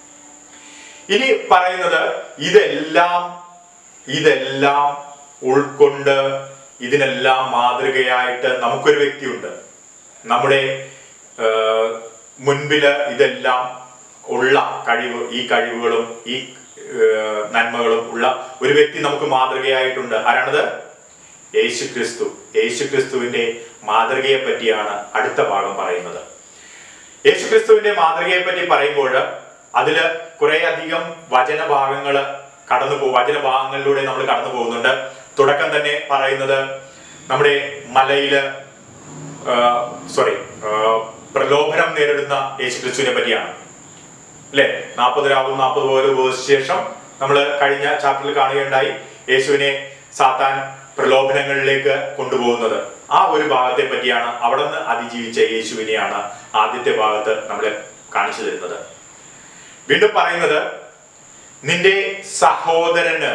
ഇനി പറയുന്നത് ഇതെല്ലാം ഇതെല്ലാം ഉൾക്കൊണ്ട് ഇതിനെല്ലാം മാതൃകയായിട്ട് നമുക്കൊരു വ്യക്തിയുണ്ട് നമ്മുടെ ആ, മുൻപില് ഇതെല്ലാം ഉള്ള കഴിവ് ഈ കഴിവുകളും ഈ ആ, നന്മകളും ഉള്ള ഒരു വ്യക്തി നമുക്ക് മാതൃകയായിട്ടുണ്ട് ആരാണത് യേശു ക്രിസ്തു യേശു ക്രിസ്തുവിന്റെ മാതൃകയെ പറ്റിയാണ് അടുത്ത ഭാഗം പറയുന്നത് യേശു ക്രിസ്തുവിന്റെ മാതൃകയെ പറ്റി പറയുമ്പോൾ അതില് കുറെ അധികം വചനഭാഗങ്ങള് കടന്നു പോകും വചനഭാഗങ്ങളിലൂടെ നമ്മൾ കടന്നു പോകുന്നുണ്ട് തുടക്കം തന്നെ പറയുന്നത് നമ്മുടെ മലയില് സോറി പ്രലോഭനം നേരിടുന്ന യേശു ക്രിസ്തുവിനെ പറ്റിയാണ് അല്ലെ നാൽപ്പത് രാവും നാൽപ്പത് പോലെ ഉപവസിച്ച ശേഷം നമ്മൾ കഴിഞ്ഞ ചാപ്റ്ററിൽ കാണുകയുണ്ടായി യേശുവിനെ സാത്താൻ പ്രലോഭനങ്ങളിലേക്ക് കൊണ്ടുപോകുന്നത് ആ ഒരു ഭാഗത്തെ പറ്റിയാണ് അവിടെ നിന്ന് അതിജീവിച്ച യേശുവിനെയാണ് ആദ്യത്തെ ഭാഗത്ത് നമ്മളെ കാണിച്ചു തരുന്നത് വീണ്ടും പറയുന്നത് നിന്റെ സഹോദരന്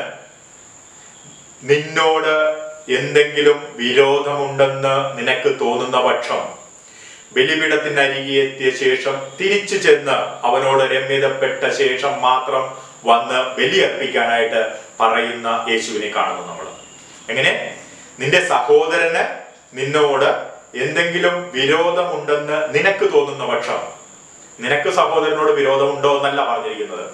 നിന്നോട് എന്തെങ്കിലും വിരോധമുണ്ടെന്ന് നിനക്ക് തോന്നുന്ന പക്ഷം ബലിപീഠത്തിനരികെ എത്തിയ ശേഷം തിരിച്ചു ചെന്ന് അവനോട് രമ്യതപ്പെട്ട ശേഷം മാത്രം വന്ന് ബലിയർപ്പിക്കാനായിട്ട് പറയുന്ന യേശുവിനെ കാണുന്നു നമ്മൾ എങ്ങനെ നിന്റെ സഹോദരന് നിന്നോട് എന്തെങ്കിലും വിരോധമുണ്ടെന്ന് നിനക്ക് തോന്നുന്ന പക്ഷം നിനക്ക് സഹോദരനോട് വിരോധമുണ്ടോ എന്നല്ല പറഞ്ഞിരിക്കുന്നത്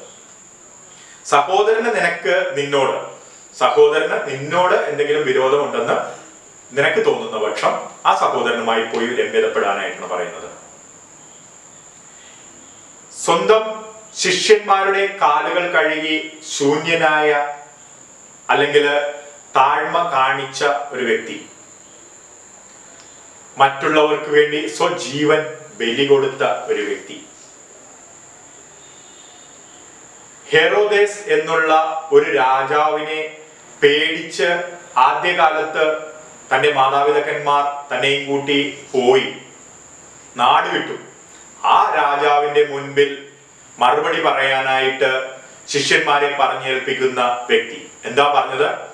സഹോദരന് നിനക്ക് നിന്നോട് സഹോദരന് നിന്നോട് എന്തെങ്കിലും വിരോധമുണ്ടെന്ന് നിനക്ക് തോന്നുന്ന പക്ഷം ആ സഹോദരനുമായി പോയി രമ്യതപ്പെടാനായിട്ടാണ് പറയുന്നത് സ്വന്തം ശിഷ്യന്മാരുടെ കാലുകൾ കഴുകി ശൂന്യനായ അല്ലെങ്കിൽ താഴ്മ കാണിച്ച ഒരു വ്യക്തി മറ്റുള്ളവർക്ക് വേണ്ടി സ്വജീവൻ ബലി കൊടുത്ത ഒരു വ്യക്തി ഹെറോദേസ് എന്നുള്ള ഒരു രാജാവിനെ പേടിച്ച് ആദ്യകാലത്ത് തന്റെ മാതാപിതാക്കന്മാർ തന്നെയും കൂട്ടി പോയി നാട് വിട്ടു ആ രാജാവിന്റെ മുൻപിൽ മറുപടി പറയാനായിട്ട് ശിഷ്യന്മാരെ പറഞ്ഞേൽപ്പിക്കുന്ന വ്യക്തി എന്താ പറഞ്ഞത്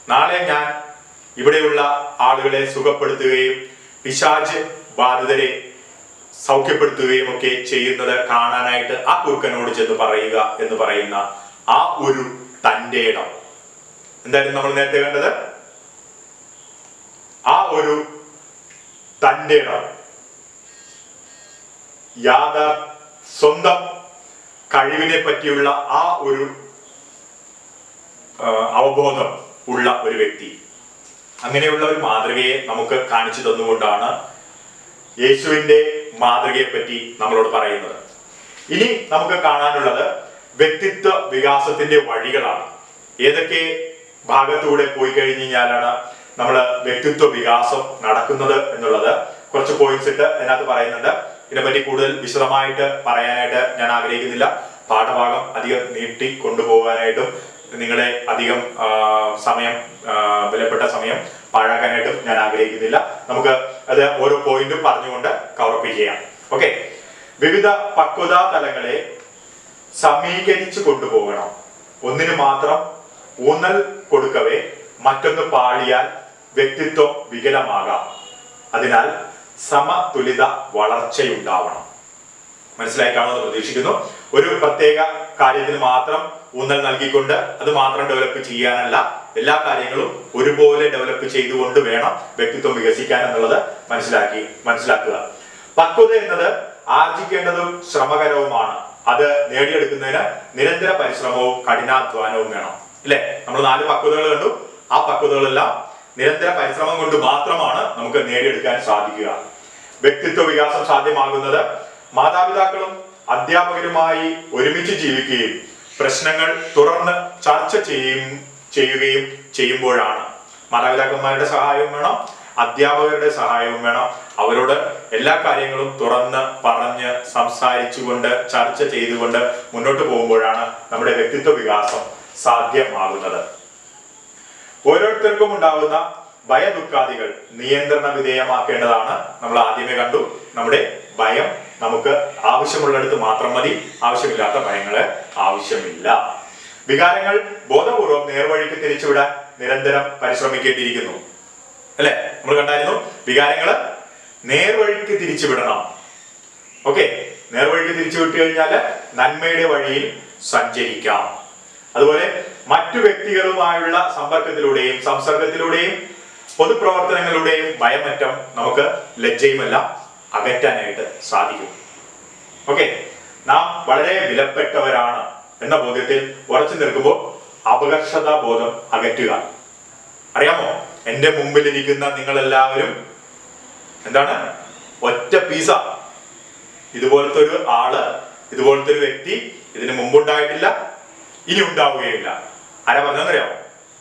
നാളെ ഞാൻ ഇവിടെയുള്ള ആളുകളെ സുഖപ്പെടുത്തുകയും പിശാച് ബാധിതരെ സൗഖ്യപ്പെടുത്തുകയും ഒക്കെ ചെയ്യുന്നത് കാണാനായിട്ട് ആ കുറുക്കനോട് ചെന്ന് പറയുക എന്ന് പറയുന്ന ആ ഒരു തന്റെ ഇടം എന്തായാലും നമ്മൾ നേരത്തെ കണ്ടത് ആ ഒരു തന്റെ ഇടം യാഥാ സ്വന്തം കഴിവിനെ പറ്റിയുള്ള ആ ഒരു ആ, അവബോധം ഉള്ള ഒരു വ്യക്തി അങ്ങനെയുള്ള ഒരു മാതൃകയെ നമുക്ക് കാണിച്ചു തന്നുകൊണ്ടാണ് യേശുവിന്റെ മാതൃകയെ പറ്റി നമ്മളോട് പറയുന്നത് ഇനി നമുക്ക് കാണാനുള്ളത് വ്യക്തിത്വ വികാസത്തിന്റെ വഴികളാണ് ഏതൊക്കെ ഭാഗത്തൂടെ പോയി കഴിഞ്ഞ് കഴിഞ്ഞാലാണ് നമ്മൾ വ്യക്തിത്വ വികാസം നടക്കുന്നത് എന്നുള്ളത് കുറച്ച് പോയിന്റ്സ് ഇട്ട് അതിനകത്ത് പറയുന്നുണ്ട് ഇതിനെപ്പറ്റി കൂടുതൽ വിശദമായിട്ട് പറയാനായിട്ട് ഞാൻ ആഗ്രഹിക്കുന്നില്ല പാഠഭാഗം അധികം നീട്ടി കൊണ്ടുപോകാനായിട്ടും നിങ്ങളെ അധികം ആ, സമയം ആ, വിലപ്പെട്ട സമയം പാഴാക്കാനായിട്ടും ഞാൻ ആഗ്രഹിക്കുന്നില്ല നമുക്ക് അത് ഓരോ പോയിന്റും പറഞ്ഞുകൊണ്ട് കവറപ്പ് ചെയ്യാം ഓക്കെ വിവിധ പക്വതാ തലങ്ങളെ സമീകരിച്ചു കൊണ്ടുപോകണം ഒന്നിന് മാത്രം ഊന്നൽ കൊടുക്കവേ മറ്റൊന്ന് പാളിയാൽ വ്യക്തിത്വം വികലമാകാം അതിനാൽ സമതുലിത വളർച്ചയുണ്ടാവണം മനസ്സിലായി കാണുമെന്ന് പ്രതീക്ഷിക്കുന്നു ഒരു പ്രത്യേക കാര്യത്തിന് മാത്രം ഊന്നൽ നൽകിക്കൊണ്ട് അത് മാത്രം ഡെവലപ്പ് ചെയ്യാനല്ല എല്ലാ കാര്യങ്ങളും ഒരുപോലെ ഡെവലപ്പ് ചെയ്തുകൊണ്ട് വേണം വ്യക്തിത്വം വികസിക്കാൻ എന്നുള്ളത് മനസ്സിലാക്കി മനസ്സിലാക്കുക പക്വത എന്നത് ആർജിക്കേണ്ടതും ശ്രമകരവുമാണ് അത് നേടിയെടുക്കുന്നതിന് നിരന്തര പരിശ്രമവും കഠിനാധ്വാനവും വേണം ഇല്ലേ നമ്മൾ നാല് പക്വതകൾ കണ്ടു ആ പക്വതകളെല്ലാം നിരന്തര പരിശ്രമം കൊണ്ട് മാത്രമാണ് നമുക്ക് നേടിയെടുക്കാൻ സാധിക്കുക വ്യക്തിത്വ വികാസം സാധ്യമാകുന്നത് മാതാപിതാക്കളും അധ്യാപകരുമായി ഒരുമിച്ച് ജീവിക്കുകയും പ്രശ്നങ്ങൾ തുടർന്ന് ചർച്ച ചെയ്യും ചെയ്യുകയും ചെയ്യുമ്പോഴാണ് മാതാപിതാക്കന്മാരുടെ സഹായവും വേണം അധ്യാപകരുടെ സഹായവും വേണം അവരോട് എല്ലാ കാര്യങ്ങളും തുറന്ന് പറഞ്ഞ് സംസാരിച്ചുകൊണ്ട് ചർച്ച ചെയ്തുകൊണ്ട് മുന്നോട്ട് പോകുമ്പോഴാണ് നമ്മുടെ വ്യക്തിത്വ വികാസം സാധ്യമാകുന്നത് ഓരോരുത്തർക്കും ഉണ്ടാകുന്ന ഭയദുഃഖാദികൾ നിയന്ത്രണ വിധേയമാക്കേണ്ടതാണ് നമ്മൾ ആദ്യമേ കണ്ടു നമ്മുടെ ഭയം നമുക്ക് ആവശ്യമുള്ളിടത്ത് മാത്രം മതി ആവശ്യമില്ലാത്ത ഭയങ്ങള് ആവശ്യമില്ല വികാരങ്ങൾ ബോധപൂർവം നേർവഴിക്ക് തിരിച്ചുവിടാൻ നിരന്തരം പരിശ്രമിക്കേണ്ടിയിരിക്കുന്നു അല്ലെ നമ്മൾ കണ്ടായിരുന്നു വികാരങ്ങള് നേർവഴിക്ക് തിരിച്ചുവിടണം ഓക്കെ നേർവഴിക്ക് തിരിച്ചു വിട്ടു കഴിഞ്ഞാല് നന്മയുടെ വഴിയിൽ സഞ്ചരിക്കാം അതുപോലെ മറ്റു വ്യക്തികളുമായുള്ള സമ്പർക്കത്തിലൂടെയും സംസർഗത്തിലൂടെയും പൊതുപ്രവർത്തനങ്ങളുടെയും ഭയമറ്റം നമുക്ക് ലജ്ജയുമെല്ലാം അകറ്റാനായിട്ട് സാധിക്കും ഓക്കെ നാം വളരെ വിലപ്പെട്ടവരാണ് എന്ന ബോധ്യത്തിൽ ഉറച്ചു നിൽക്കുമ്പോൾ അപകർഷതാ ബോധം അകറ്റുക അറിയാമോ എന്റെ മുമ്പിലിരിക്കുന്ന നിങ്ങളെല്ലാവരും എന്താണ് ഒറ്റ പീസ ഇതുപോലത്തെ ഒരു ആള് ഇതുപോലത്തെ ഒരു വ്യക്തി ഇതിന് മുമ്പുണ്ടായിട്ടില്ല ഇനി ഉണ്ടാവുകയില്ല ആരാ പറഞ്ഞതെന്നറിയാമോ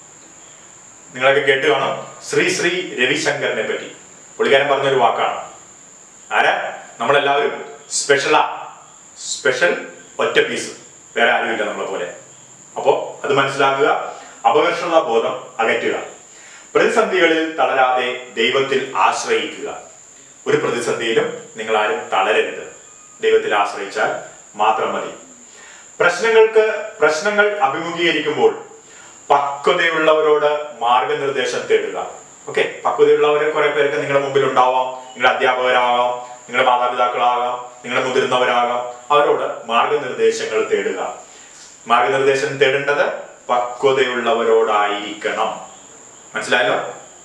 നിങ്ങളൊക്കെ കേട്ട് കാണും ശ്രീ ശ്രീ രവിശങ്കറിനെ പറ്റി പുള്ളിക്കാരൻ പറഞ്ഞൊരു വാക്കാണ് ആരാ നമ്മളെല്ലാവരും സ്പെഷ്യലാ സ്പെഷ്യൽ ഒറ്റ പീസ് വേറെ ആരുമില്ല നമ്മളെ പോലെ അപ്പോ അത് മനസ്സിലാക്കുക അപകർഷതാ ബോധം അകറ്റുക പ്രതിസന്ധികളിൽ തളരാതെ ദൈവത്തിൽ ആശ്രയിക്കുക ഒരു പ്രതിസന്ധിയിലും നിങ്ങൾ ആരും തളരരുത് ദൈവത്തിൽ ആശ്രയിച്ചാൽ മാത്രം മതി പ്രശ്നങ്ങൾക്ക് പ്രശ്നങ്ങൾ അഭിമുഖീകരിക്കുമ്പോൾ പക്വതയുള്ളവരോട് മാർഗനിർദ്ദേശം തേടുക ഓക്കെ പക്വതയുള്ളവരെ കുറെ പേർക്ക് നിങ്ങളുടെ മുമ്പിൽ ഉണ്ടാവാം നിങ്ങളുടെ അധ്യാപകരാകാം നിങ്ങളുടെ മാതാപിതാക്കളാകാം നിങ്ങളുടെ മുതിർന്നവരാകാം അവരോട് മാർഗനിർദ്ദേശങ്ങൾ തേടുക മാർഗനിർദ്ദേശം തേടേണ്ടത് പക്വതയുള്ളവരോടായിരിക്കണം മനസ്സിലായല്ലോ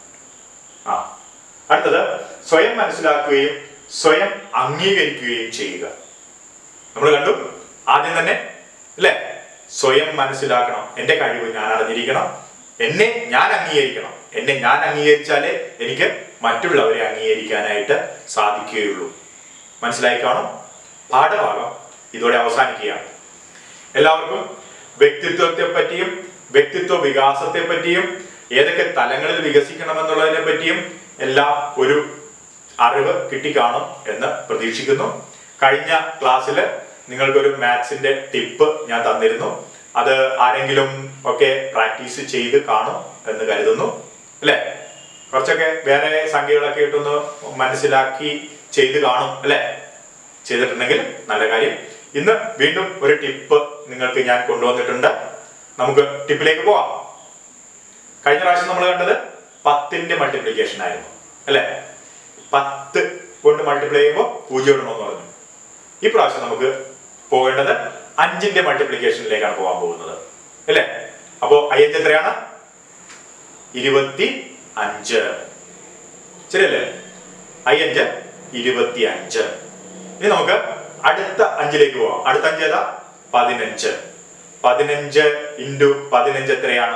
ആ അടുത്തത് സ്വയം മനസ്സിലാക്കുകയും സ്വയം അംഗീകരിക്കുകയും ചെയ്യുക നമ്മൾ കണ്ടു ആദ്യം തന്നെ അല്ലേ സ്വയം മനസ്സിലാക്കണം എന്റെ കഴിവ് ഞാൻ അറിഞ്ഞിരിക്കണം എന്നെ ഞാൻ അംഗീകരിക്കണം എന്നെ ഞാൻ അംഗീകരിച്ചാലേ എനിക്ക് മറ്റുള്ളവരെ അംഗീകരിക്കാനായിട്ട് സാധിക്കുകയുള്ളൂ മനസ്സിലായി കാണും പാഠഭാഗം ഇതോടെ അവസാനിക്കുകയാണ് എല്ലാവർക്കും വ്യക്തിത്വത്തെ പറ്റിയും വ്യക്തിത്വ വികാസത്തെ പറ്റിയും ഏതൊക്കെ തലങ്ങളിൽ വികസിക്കണമെന്നുള്ളതിനെ പറ്റിയും എല്ലാം ഒരു അറിവ് കിട്ടിക്കാണും എന്ന് പ്രതീക്ഷിക്കുന്നു കഴിഞ്ഞ ക്ലാസ്സിൽ നിങ്ങൾക്കൊരു മാത്സിന്റെ ടിപ്പ് ഞാൻ തന്നിരുന്നു അത് ആരെങ്കിലും ഒക്കെ പ്രാക്ടീസ് ചെയ്ത് കാണും എന്ന് കരുതുന്നു അല്ലെ കുറച്ചൊക്കെ വേറെ സംഖ്യകളൊക്കെ ഇട്ടൊന്ന് മനസ്സിലാക്കി ചെയ്ത് കാണും അല്ലെ ചെയ്തിട്ടുണ്ടെങ്കിൽ നല്ല കാര്യം ഇന്ന് വീണ്ടും ഒരു ടിപ്പ് നിങ്ങൾക്ക് ഞാൻ കൊണ്ടുവന്നിട്ടുണ്ട് നമുക്ക് ടിപ്പിലേക്ക് പോവാം കഴിഞ്ഞ പ്രാവശ്യം നമ്മൾ കണ്ടത് പത്തിന്റെ മൾട്ടിപ്ലിക്കേഷൻ ആയിരുന്നു അല്ലേ പത്ത് കൊണ്ട് മൾട്ടിപ്ലൈ ചെയ്യുമ്പോൾ പൂജ്യം ഇടണമെന്ന് പറഞ്ഞു ഈ പ്രാവശ്യം നമുക്ക് പോകേണ്ടത് അഞ്ചിന്റെ മൾട്ടിപ്ലിക്കേഷനിലേക്കാണ് പോകാൻ പോകുന്നത് അല്ലേ അപ്പോ അയ്യഞ്ച് എത്രയാണ് ഇരുപത്തി അഞ്ച് ശരിയല്ലേ അയ്യഞ്ച് ഇരുപത്തി അഞ്ച് ഇനി നമുക്ക് അടുത്ത അഞ്ചിലേക്ക് പോവാം അടുത്ത അഞ്ച് ഏതാ പതിനഞ്ച് പതിനഞ്ച് ഇൻറ്റു പതിനഞ്ച് എത്രയാണ്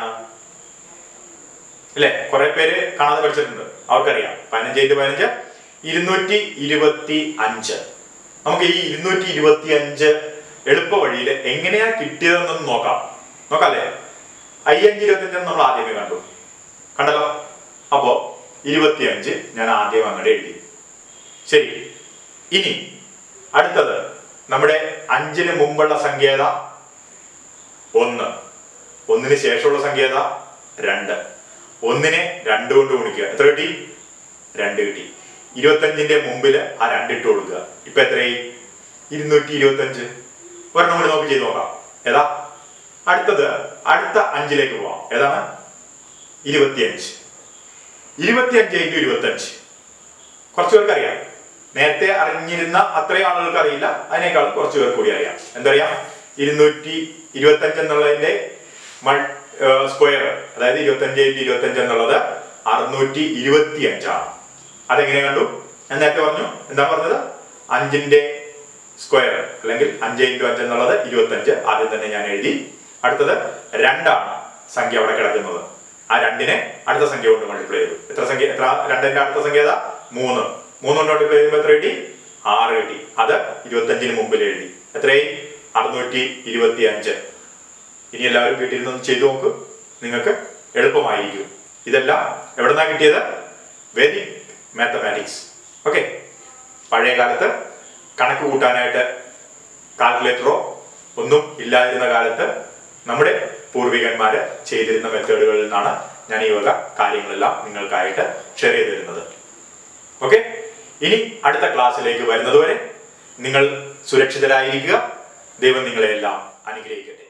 അല്ലെ കുറെ പേര് കാണാതെ പഠിച്ചിട്ടുണ്ട് അവർക്കറിയാം പതിനഞ്ച് ഇൻറ്റു പതിനഞ്ച് ഇരുന്നൂറ്റി ഇരുപത്തി അഞ്ച് നമുക്ക് ഈ ഇരുന്നൂറ്റി ഇരുപത്തി അഞ്ച് എളുപ്പ വഴിയിൽ എങ്ങനെയാ കിട്ടിയതെന്നൊന്ന് നോക്കാം നോക്കാല്ലേ അയ്യഞ്ച് ഇരുപത്തി നമ്മൾ ആദ്യമേ കണ്ടു കണ്ടല്ലോ അപ്പോ ഇരുപത്തിയഞ്ച് ഞാൻ ആദ്യം അങ്ങോട്ട് എഴുതി ശരി ഇനി അടുത്തത് നമ്മുടെ അഞ്ചിന് മുമ്പുള്ള സംഖ്യ ഏതാ ഒന്ന് ഒന്നിന് ശേഷമുള്ള സംഖ്യ ഏതാ രണ്ട് ഒന്നിനെ രണ്ട് കൊണ്ട് ഗുണിക്കുക എത്ര കിട്ടി രണ്ട് കിട്ടി ഇരുപത്തഞ്ചിന്റെ മുമ്പിൽ ആ രണ്ട് ഇട്ട് കൊടുക്കുക ഇപ്പൊ എത്രയായി ഇരുന്നൂറ്റി ഇരുപത്തഞ്ച് ഒരെണ്ണം കൂടി നോക്കി ചെയ്ത് നോക്കാം ഏതാ അടുത്തത് അടുത്ത അഞ്ചിലേക്ക് പോവാം ഏതാണ് ഇരുപത്തിയഞ്ച് ഇരുപത്തിയഞ്ച് ഇൻറ്റു ഇരുപത്തഞ്ച് കുറച്ച് പേർക്ക് അറിയാം നേരത്തെ അറിഞ്ഞിരുന്ന അത്രയും ആളുകൾക്ക് അറിയില്ല അതിനേക്കാളും കുറച്ച് പേർക്ക് കൂടി അറിയാം എന്തറിയാം ഇരുന്നൂറ്റി ഇരുപത്തഞ്ച് എന്നുള്ളതിന്റെ സ്ക്വയർ അതായത് ഇരുപത്തഞ്ച് ഇൻറ്റു ഇരുപത്തഞ്ച് എന്നുള്ളത് അറുന്നൂറ്റി ഇരുപത്തി അഞ്ചാണ് അതെങ്ങനെ കണ്ടു ഞാൻ നേരത്തെ പറഞ്ഞു എന്താ പറഞ്ഞത് അഞ്ചിന്റെ സ്ക്വയർ അല്ലെങ്കിൽ അഞ്ച് ഇൻറ്റു അഞ്ച് എന്നുള്ളത് ഇരുപത്തഞ്ച് ആദ്യം തന്നെ ഞാൻ എഴുതി അടുത്തത് രണ്ടാണ് സംഖ്യ അവിടെ കിടക്കുന്നത് ആ രണ്ടിനെ അടുത്ത സംഖ്യ കൊണ്ട് മൾട്ടിപ്ലൈ ചെയ്തു എത്ര സംഖ്യ എത്ര രണ്ടിന്റെ അടുത്ത സംഖ്യ ഏതാ മൂന്ന് മൂന്ന് കൊണ്ട് മൾട്ടിപ്ലൈ ചെയ്യുമ്പോൾ എത്ര കിട്ടി ആറ് കിട്ടി അത് ഇരുപത്തഞ്ചിന് മുമ്പിൽ എഴുതി എത്രയും അറുന്നൂറ്റി ഇരുപത്തി അഞ്ച് ഇനി എല്ലാവരും വീട്ടിൽ നിന്ന് ചെയ്തു നോക്ക് നിങ്ങൾക്ക് എളുപ്പമായിരിക്കും ഇതെല്ലാം എവിടെന്നാ കിട്ടിയത് വേദിക് മാത്തമാറ്റിക്സ് ഓക്കെ പഴയ കാലത്ത് കണക്ക് കൂട്ടാനായിട്ട് കാൽക്കുലേറ്ററോ ഒന്നും ഇല്ലാതിരുന്ന കാലത്ത് നമ്മുടെ പൂർവികന്മാര് ചെയ്തിരുന്ന മെത്തേഡുകളിൽ നിന്നാണ് ഞാൻ ഈ വക കാര്യങ്ങളെല്ലാം നിങ്ങൾക്കായിട്ട് ഷെയർ ചെയ്ത് തരുന്നത് ഓക്കെ ഇനി അടുത്ത ക്ലാസ്സിലേക്ക് വരുന്നതുവരെ നിങ്ങൾ സുരക്ഷിതരായിരിക്കുക ദൈവം നിങ്ങളെ എല്ലാം അനുഗ്രഹിക്കട്ടെ